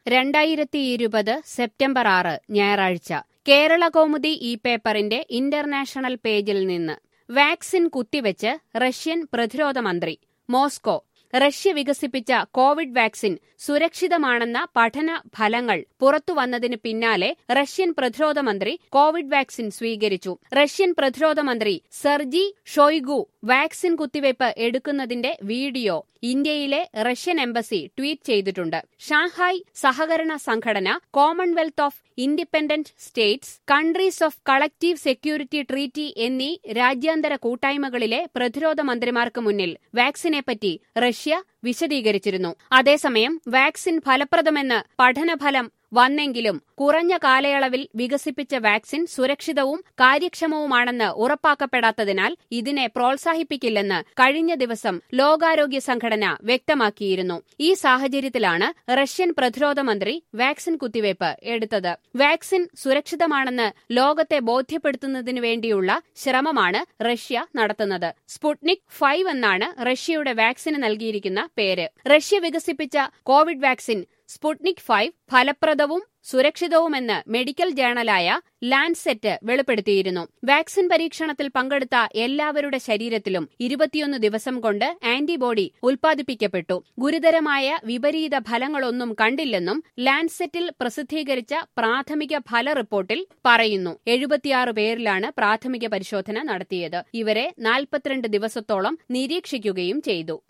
രണ്ടായിരത്തി ഇരുപത് സെപ്റ്റംബർ ആറ് ഞായറാഴ്ച കേരള കൗമുദി ഈ പേപ്പറിന്റെ ഇന്റർനാഷണൽ പേജിൽ നിന്ന് വാക്സിൻ കുത്തിവെച്ച് റഷ്യൻ പ്രതിരോധ മന്ത്രി മോസ്കോ റഷ്യ വികസിപ്പിച്ച കോവിഡ് വാക്സിൻ സുരക്ഷിതമാണെന്ന പഠന ഫലങ്ങൾ പുറത്തുവന്നതിന് പിന്നാലെ റഷ്യൻ പ്രതിരോധ മന്ത്രി കോവിഡ് വാക്സിൻ സ്വീകരിച്ചു റഷ്യൻ പ്രതിരോധ മന്ത്രി സെർജി ഷോയ്ഗു വാക്സിൻ കുത്തിവയ്പ് എടുക്കുന്നതിന്റെ വീഡിയോ ഇന്ത്യയിലെ റഷ്യൻ എംബസി ട്വീറ്റ് ചെയ്തിട്ടുണ്ട് ഷാങ്ഹായ് സഹകരണ സംഘടന Commonwealth of Independent States countries of collective security treaty എന്നീ രാജ്യാന്തര കൂട്ടായ്മകളിലെ പ്രതിരോധ മന്ത്രിമാർക്ക് മുന്നിൽ വാക്സിനെപ്പറ്റി റഷ്യ വിശദീകരിച്ചിരുന്നു അതേസമയം വാക്സിൻ ഫലപ്രദമെന്ന് പഠനഫലം വന്നെങ്കിലും കുറഞ്ഞ കാലയളവിൽ വികസിപ്പിച്ച വാക്സിൻ സുരക്ഷിതവും കാര്യക്ഷമവുമാണെന്ന് ഉറപ്പാക്കപ്പെടാത്തതിനാൽ ഇതിനെ പ്രോത്സാഹിപ്പിക്കില്ലെന്ന് കഴിഞ്ഞ ദിവസം ലോകാരോഗ്യ സംഘടന വ്യക്തമാക്കിയിരുന്നു ഈ സാഹചര്യത്തിലാണ് റഷ്യൻ പ്രതിരോധ മന്ത്രി വാക്സിൻ കുത്തിവയ്പ് എടുത്തത് വാക്സിൻ സുരക്ഷിതമാണെന്ന് ലോകത്തെ ബോധ്യപ്പെടുത്തുന്നതിനു വേണ്ടിയുള്ള ശ്രമമാണ് റഷ്യ നടത്തുന്നത് സ്പുട്നിക് ഫൈവ് എന്നാണ് റഷ്യയുടെ വാക്സിന് നൽകിയിരിക്കുന്ന പേര് റഷ്യ വികസിപ്പിച്ച കോവിഡ് വാക്സിൻ സ്പുട്നിക് ഫൈവ് ഫലപ്രദവും സുരക്ഷിതവുമെന്ന് മെഡിക്കൽ ജേണലായ ലാൻഡ്സെറ്റ് വെളിപ്പെടുത്തിയിരുന്നു വാക്സിൻ പരീക്ഷണത്തിൽ പങ്കെടുത്ത എല്ലാവരുടെ ശരീരത്തിലും ഇരുപത്തിയൊന്ന് ദിവസം കൊണ്ട് ആന്റിബോഡി ഉൽപ്പാദിപ്പിക്കപ്പെട്ടു ഗുരുതരമായ വിപരീത ഫലങ്ങളൊന്നും കണ്ടില്ലെന്നും ലാൻഡ്സെറ്റിൽ പ്രസിദ്ധീകരിച്ച പ്രാഥമിക ഫല റിപ്പോർട്ടിൽ പറയുന്നു എഴുപത്തിയാറ് പേരിലാണ് പ്രാഥമിക പരിശോധന നടത്തിയത് ഇവരെ നാൽപ്പത്തിരണ്ട് ദിവസത്തോളം നിരീക്ഷിക്കുകയും ചെയ്തു